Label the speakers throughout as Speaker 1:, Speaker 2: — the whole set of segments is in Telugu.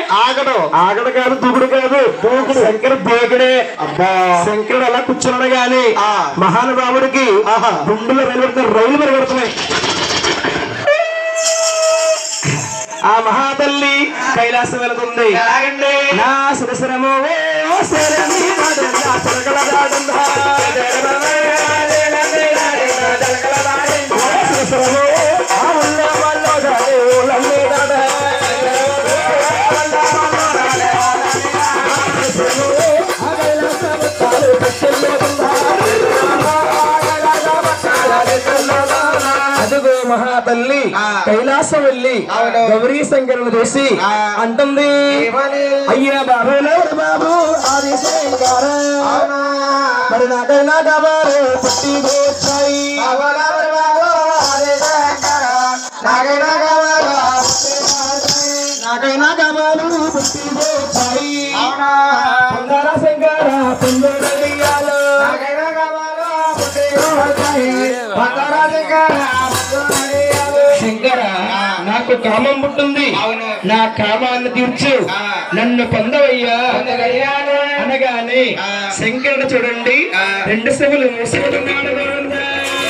Speaker 1: ఆగడు
Speaker 2: ఆగడు కాదు దూకుడు కాదు దూకుడు శంకర దూకుడే అబ్బా శంకరుడు అలా కూర్చున్నాడు గాని
Speaker 1: ఆ.
Speaker 2: మహానుభావుడికి
Speaker 1: ఆహా.
Speaker 2: గుండెలు వెలువడుతున్న రైలు పరిగెడుతున్నాయి ఆ మహాతల్లి కైలాసం వెళుతుంది
Speaker 1: ఎలాగండి
Speaker 2: నా శిరశరము ఓ శరణి నాదెల్ల శరగలదాడుందా. ఓ శిరశరము ఆ ఉల్ల వల్లో దాడే ఊళ్ళన్నీ దాడే. ఆ కైలాసము తాలు పెట్టెల్లోదుందా. అదుగో మహాతల్లి
Speaker 1: ఆ.
Speaker 2: కైలాసం వెళ్ళి
Speaker 1: అవును.
Speaker 2: గౌరీ శంకరుని చూసి
Speaker 1: ఆ.
Speaker 2: అంటుంది
Speaker 1: ఏమని?
Speaker 2: అయ్యా బాబు లేడు బాబు ఆది శంకర
Speaker 1: అవునా?
Speaker 2: మరి నాకైనా కావాలి పుట్టి వచ్చాయి
Speaker 1: బాబోలాబరి బాబో, హరే శంకర, నాగైనా కావాలా?
Speaker 2: నాకైనా కావాలి పుట్టి వచ్చాయి
Speaker 1: అవునా?
Speaker 2: పొందర శంకర పొందరడియాలు
Speaker 1: నాగైనా కావాలా? పుట్టి వచ్చాయి. బంగారా శంకర, బంగారడియాలు.
Speaker 2: శంకర నాకు కామం పుట్టింది
Speaker 1: అవును.
Speaker 2: నా కామాన్ని తీర్చు
Speaker 1: ఆ.
Speaker 2: నన్ను పొందవయ్యా
Speaker 1: పొందగలిగాను.
Speaker 2: అనగానే
Speaker 1: ఆ.
Speaker 2: శంకరుడు చూడండి
Speaker 1: ఆ.
Speaker 2: రెండు సెవులు మూసుకుంటున్నాడు గోవిందా.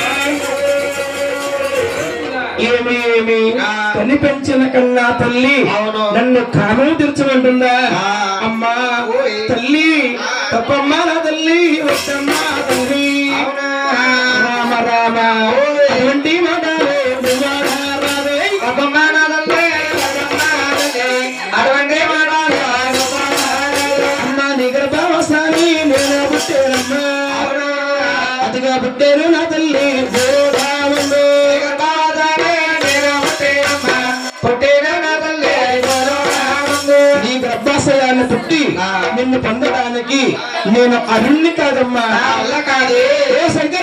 Speaker 2: ఏమి ఏమి
Speaker 1: ఆ.
Speaker 2: కనిపించిన కన్నా తల్లి
Speaker 1: అవును.
Speaker 2: నన్ను కామం తీర్చమంటుందా
Speaker 1: ఆ.
Speaker 2: అమ్మా
Speaker 1: ఓయ్.
Speaker 2: తల్లి
Speaker 1: ఆ.
Speaker 2: తప్పమ్మ నా తల్లి వద్దమ్మా తల్లి
Speaker 1: అవునా?
Speaker 2: రామ రామ అటువంటి మాటలే వివరాలే.
Speaker 1: అబ్బమ్మా నా తల్లి, అబ్బమ్మా నా తల్లి, అటువంటి మాటలు
Speaker 2: అమ్మ నీ గర్భవసాని నేను పుట్టేనమ్మా
Speaker 1: అవునా?
Speaker 2: అదిగా పుట్టారు నా తల్లి గోదావరి
Speaker 1: గర్భవసానే నేను పుట్టినమ్మా, పుట్టిన నా తల్లి గోదావరి.
Speaker 2: నీ గర్భాశయాన్ని పుట్టి
Speaker 1: ఆ.
Speaker 2: నిన్ను పొందడానికి నేను అరుణ్ణి కాదమ్మా
Speaker 1: నా వల్ల కాదు.
Speaker 2: ఏ శంకర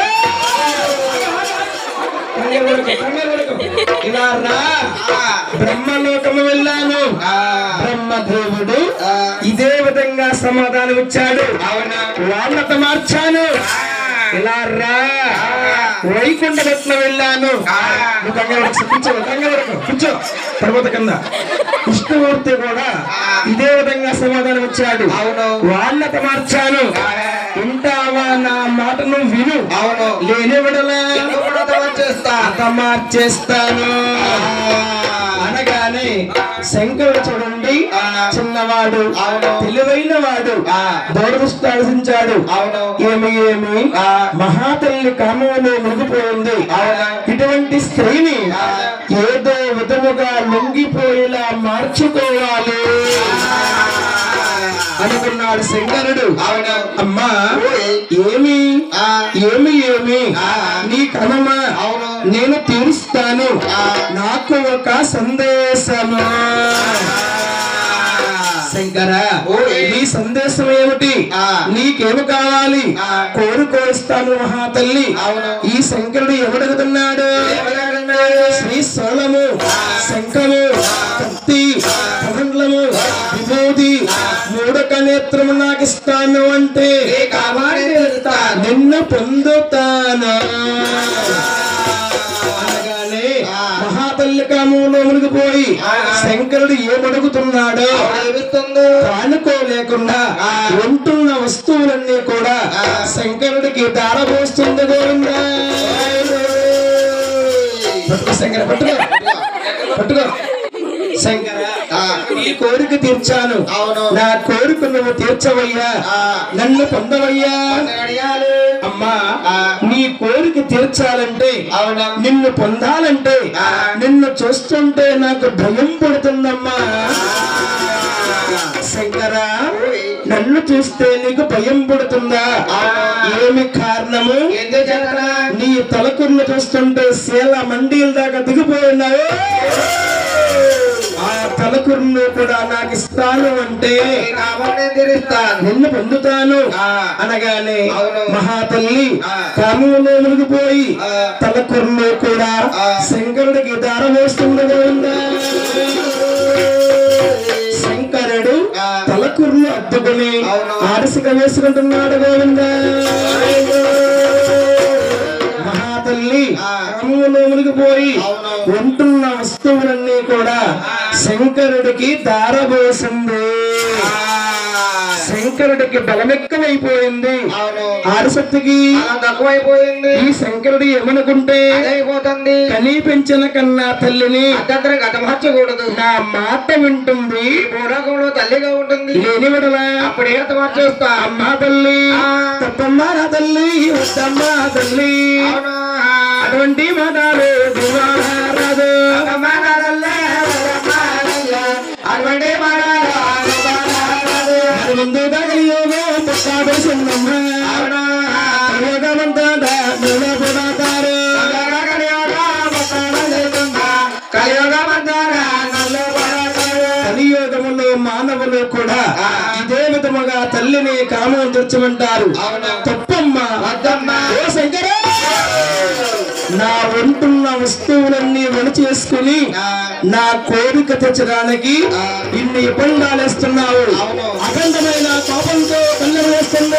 Speaker 2: ఇలా రా
Speaker 1: ఆ,
Speaker 2: బ్రహ్మలోకము వెళ్ళాను
Speaker 1: ఆ,
Speaker 2: బ్రహ్మదేవుడు
Speaker 1: ఆ,
Speaker 2: ఇదే విధంగా సమాధానం ఇచ్చాడు
Speaker 1: అవునా?
Speaker 2: వాళ్ళత మార్చాను ఇలా రా వైకుంఠ రత్నం వెళ్ళాను
Speaker 1: ఆ.
Speaker 2: నువ్వు కంగారు పడకు, కూర్చో కంగారు పడకు, కూర్చో పర్వత కింద విష్ణుమూర్తి కూడా ఇదే విధంగా సమాధానం ఇచ్చాడు
Speaker 1: అవును.
Speaker 2: వాళ్ళత మార్చాను ఉంటావా నా మాటను విను
Speaker 1: అవును.
Speaker 2: లేని విడలా
Speaker 1: నువ్వు కూడా తమ చేస్తా.
Speaker 2: అత మార్చేస్తాను అనగానే శంకరుడు చూడండి
Speaker 1: ఆ.
Speaker 2: చిన్నవాడు
Speaker 1: అవును.
Speaker 2: తెలివైన వాడు
Speaker 1: ఆ.
Speaker 2: దూరదృష్టి ఆలోచించాడు
Speaker 1: అవును.
Speaker 2: ఏమి ఏమి
Speaker 1: ఆ.
Speaker 2: మహాతల్లి కామంలో మునిగిపోయింది
Speaker 1: అవునా.
Speaker 2: ఇటువంటి స్త్రీని
Speaker 1: ఆ.
Speaker 2: ఏదో విధముగా లొంగిపోయేలా మార్చుకోవాలి అనుకున్నాడు శంకరుడు
Speaker 1: అవును.
Speaker 2: అమ్మా
Speaker 1: ఓయ్.
Speaker 2: ఏమి
Speaker 1: ఆ,
Speaker 2: ఏమి ఏమి
Speaker 1: ఆ.
Speaker 2: నీ కనమా
Speaker 1: అవును.
Speaker 2: నేను తీరుస్తాను
Speaker 1: ఆ.
Speaker 2: నాకు ఒక సందేశము శంకర
Speaker 1: ఓయ్.
Speaker 2: నీ సందేశం ఏమిటి
Speaker 1: ఆ.
Speaker 2: నీకేమి కావాలి
Speaker 1: ఆ.
Speaker 2: కోరుకోస్తాను మహాతల్లి
Speaker 1: అవును.
Speaker 2: ఈ శంకరుడు ఎవడగుతున్నాడు
Speaker 1: ఎవరన్నాడు?
Speaker 2: శ్రీ సోళము శంఖము కత్తి కమండలము విభూతి మూడక నేత్రము నాకు ఇస్తాను అంటే
Speaker 1: నీ కామాన్ని తీరుస్తాను.
Speaker 2: నిన్ను పొందుతాను అనగానే
Speaker 1: ఆ.
Speaker 2: మహాతల్లి కామంలో మునిగిపోయి
Speaker 1: ఆ.
Speaker 2: శంకరుడు ఏమడుగుతున్నాడో
Speaker 1: ఏమిస్తుందో?
Speaker 2: కానుకోలేకుండా
Speaker 1: ఆ.
Speaker 2: ఉంటున్న వస్తువులన్నీ కూడా
Speaker 1: ఆ.
Speaker 2: శంకరుడికి దారపోస్తుంది గోవిందా పట్టుకో శంకర పట్టుకో పట్టుకో శంకర
Speaker 1: ఆ.
Speaker 2: ఈ కోరిక తీర్చాను
Speaker 1: అవును.
Speaker 2: నా కోరిక నువ్వు తీర్చవయ్యా
Speaker 1: ఆ.
Speaker 2: నన్ను పొందవయ్యా
Speaker 1: అడిగాలి.
Speaker 2: అమ్మా
Speaker 1: ఆ.
Speaker 2: నీ కోరిక తీర్చాలంటే
Speaker 1: అవునా?
Speaker 2: నిన్ను పొందాలంటే
Speaker 1: ఆ.
Speaker 2: నిన్ను చూస్తుంటే నాకు భయం పడుతుందమ్మా శంకర నన్ను చూస్తే నీకు భయం పడుతుందా
Speaker 1: ఆ.
Speaker 2: ఏమి కారణము
Speaker 1: ఎందుకు చెప్పనా?
Speaker 2: నీ తలకుర్లు చూస్తుంటే శీల మండీల దాకా దిగిపోయినావు ఆ తలకుర్లు కూడా నాకు ఇస్తాను అంటే
Speaker 1: నీ కామాన్ని తీరుస్తాను.
Speaker 2: నిన్ను పొందుతాను
Speaker 1: ఆ.
Speaker 2: అనగానే
Speaker 1: అవును.
Speaker 2: మహాతల్లి
Speaker 1: ఆ.
Speaker 2: కామంలో మునిగిపోయి
Speaker 1: ఆ.
Speaker 2: తలకుర్లు కూడా
Speaker 1: ఆ.
Speaker 2: శంకరుడికి దారం వేస్తుంది గోవిందా. శంకరుడు
Speaker 1: ఆ.
Speaker 2: తలకుర్లు అద్దుకుని
Speaker 1: అవును.
Speaker 2: ఆడసిక వేసుకుంటున్నాడు గోవిందా మహాతల్లి
Speaker 1: ఆ.
Speaker 2: కామంలో మునిగిపోయి
Speaker 1: అవును.
Speaker 2: ఉంటున్న వస్తువులన్నీ కూడా శంకరుడికి దారబోసింది
Speaker 1: ఆ,
Speaker 2: శంకరుడికి బలమెక్కమైపోయింది
Speaker 1: అవును
Speaker 2: ఆరసక్తికి
Speaker 1: అలా తక్కువైపోయింది
Speaker 2: ఈ శంకరుడు ఏమనుకుంటే
Speaker 1: అదైపోతుంది
Speaker 2: కనీ పెంచిన కన్నా తల్లిని
Speaker 1: అద్దరు గతమార్చకూడదు
Speaker 2: నా మాట వింటుంది
Speaker 1: భూలోకంలో తల్లిగా ఉంటుంది
Speaker 2: లేని విడలా
Speaker 1: అప్పుడు ఏత మార్చేస్తా
Speaker 2: అమ్మా తల్లి
Speaker 1: ఆ.
Speaker 2: తప్పమ్మా నా తల్లి వద్దమ్మా తల్లి
Speaker 1: అవును
Speaker 2: అటువంటి మాటలు దివారాదు
Speaker 1: అటువంటి
Speaker 2: మరి ముందు కలియోగో ముక్కాడేసిందమ్మ కలియోగమంతా నిలబడతారు కలియోగములో మానవులు కూడా
Speaker 1: ఆ.
Speaker 2: ఇదే విధముగా తల్లిని కామం తెచ్చమంటారు
Speaker 1: అవును.
Speaker 2: తప్పమ్మ
Speaker 1: వద్దమ్మా.
Speaker 2: ఓ శంకర నా వంటున్న వస్తువులన్నీ వణ చేసుకుని నా కోరిక తెచ్చడానికి
Speaker 1: ఆ.
Speaker 2: ఇన్ని ఇబ్బందాలు వేస్తున్నావు
Speaker 1: అవును.
Speaker 2: అఖండమైన కోపంతో కళ్ళం వేస్తుంది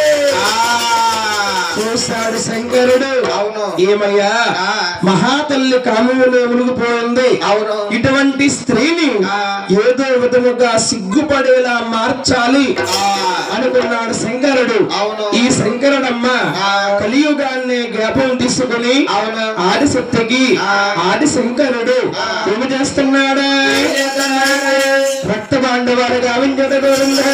Speaker 2: చూశాడు శంకరుడు
Speaker 1: అవును.
Speaker 2: ఏమయ్యా
Speaker 1: ఆ.
Speaker 2: మహాతల్లి కామములో మునిగిపోయింది
Speaker 1: అవును.
Speaker 2: ఇటువంటి స్త్రీని
Speaker 1: ఆ.
Speaker 2: ఏదో విధముగా సిగ్గుపడేలా మార్చాలి
Speaker 1: ఆ.
Speaker 2: అనుకున్నాడు శంకరుడు
Speaker 1: అవును.
Speaker 2: ఈ శంకరుడమ్మ
Speaker 1: ఆ.
Speaker 2: కలియుగాన్ని జ్ఞాపం తీసుకుని
Speaker 1: అవును.
Speaker 2: ఆదిశక్తికి
Speaker 1: ఆ.
Speaker 2: ఆది శంకరుడు ఏమి చేస్తున్నాడా రక్త బాండవాడు గావించడు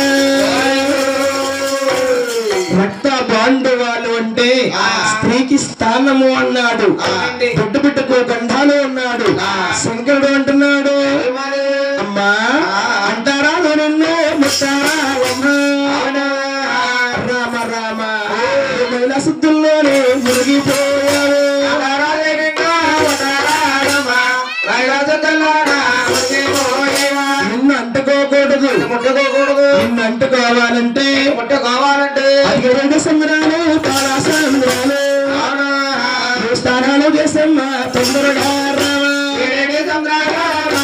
Speaker 2: రక్త బాండవాలు అంటే
Speaker 1: ఆ.
Speaker 2: స్త్రీకి స్థానము అన్నాడు
Speaker 1: అవునండి.
Speaker 2: బుడ్డ బిడ్డకు గంధాలు అన్నాడు
Speaker 1: ఆ.
Speaker 2: శంకరుడు అంటున్నాడు అమ్మా
Speaker 1: ఆ.
Speaker 2: అంటారా నిన్ను ముట్టారా అమ్మా రామ రామ ఏమైనా శుద్ధుల్లోనే మునిగిపోయాడు నిన్ను అంటుకోకూడదు
Speaker 1: ముట్టుకోకూడదు
Speaker 2: నిన్ను అంటుకోవాలంటే
Speaker 1: ముట్ట కావాలంటే
Speaker 2: అది రెండు సంద్రాలు తారా సంద్రాలు మూడు స్థానాలు చేసమ్మా తొందరగా రావా
Speaker 1: ఏడేడి సంద్రాల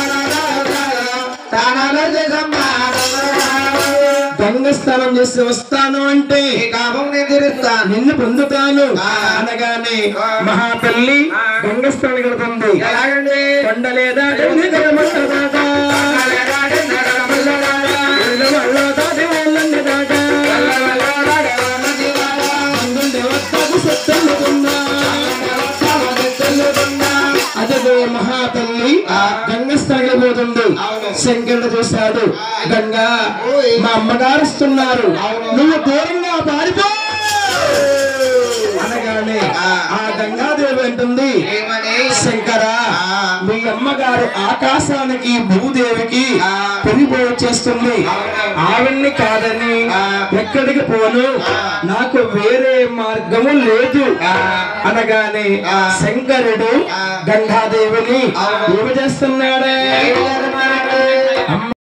Speaker 1: స్థానాలు చేసమ్మా
Speaker 2: గంగ స్నానం చేసి వస్తాను అంటే
Speaker 1: ఈ కామం నేను తీరుస్తాను
Speaker 2: నిన్ను పొందుతాను
Speaker 1: ఆ.
Speaker 2: అనగానే
Speaker 1: ఆ.
Speaker 2: మహాతల్లి
Speaker 1: ఆ.
Speaker 2: గంగ స్నానం కడుతుంది
Speaker 1: ఎలాగండి
Speaker 2: కొండ లేదా డెంగి గడమట్ట దాకా. ఇళ్ళ వల్ల దాటి వాళ్ళని దాకా. అందుండే వస్తాకు సత్తెల్లుతుందా. అదిగో మహాతల్లి
Speaker 1: ఆ.
Speaker 2: గంగ స్థాయిపోతుంది
Speaker 1: అవును.
Speaker 2: శంకరుడు చూశాడు గంగా
Speaker 1: ఓయ్.
Speaker 2: మా అమ్మగారు వస్తున్నారు
Speaker 1: అవును.
Speaker 2: నువ్వు దూరంగా పారిపో అనగానే
Speaker 1: ఆ.
Speaker 2: ఆ గంగాదేవి అంటుంది
Speaker 1: ఏమని
Speaker 2: శంకర
Speaker 1: ఆ.
Speaker 2: మీ అమ్మగారు ఆకాశానికి భూదేవికి
Speaker 1: ఆ.
Speaker 2: పెరిపోయి చేస్తుంది
Speaker 1: అవును.
Speaker 2: ఆవిడ్ని కాదని
Speaker 1: ఆ.
Speaker 2: ఎక్కడికి పోను
Speaker 1: ఆ.
Speaker 2: నాకు వేరే మార్గము లేదు
Speaker 1: ఆ.
Speaker 2: అనగానే
Speaker 1: ఆ.
Speaker 2: శంకరుడు
Speaker 1: ఆ.
Speaker 2: గంగాదేవిని
Speaker 1: అవును.
Speaker 2: ఏమి చేస్తున్నాడే
Speaker 1: ఏమి చేస్తున్నాడు?
Speaker 2: అమ్మ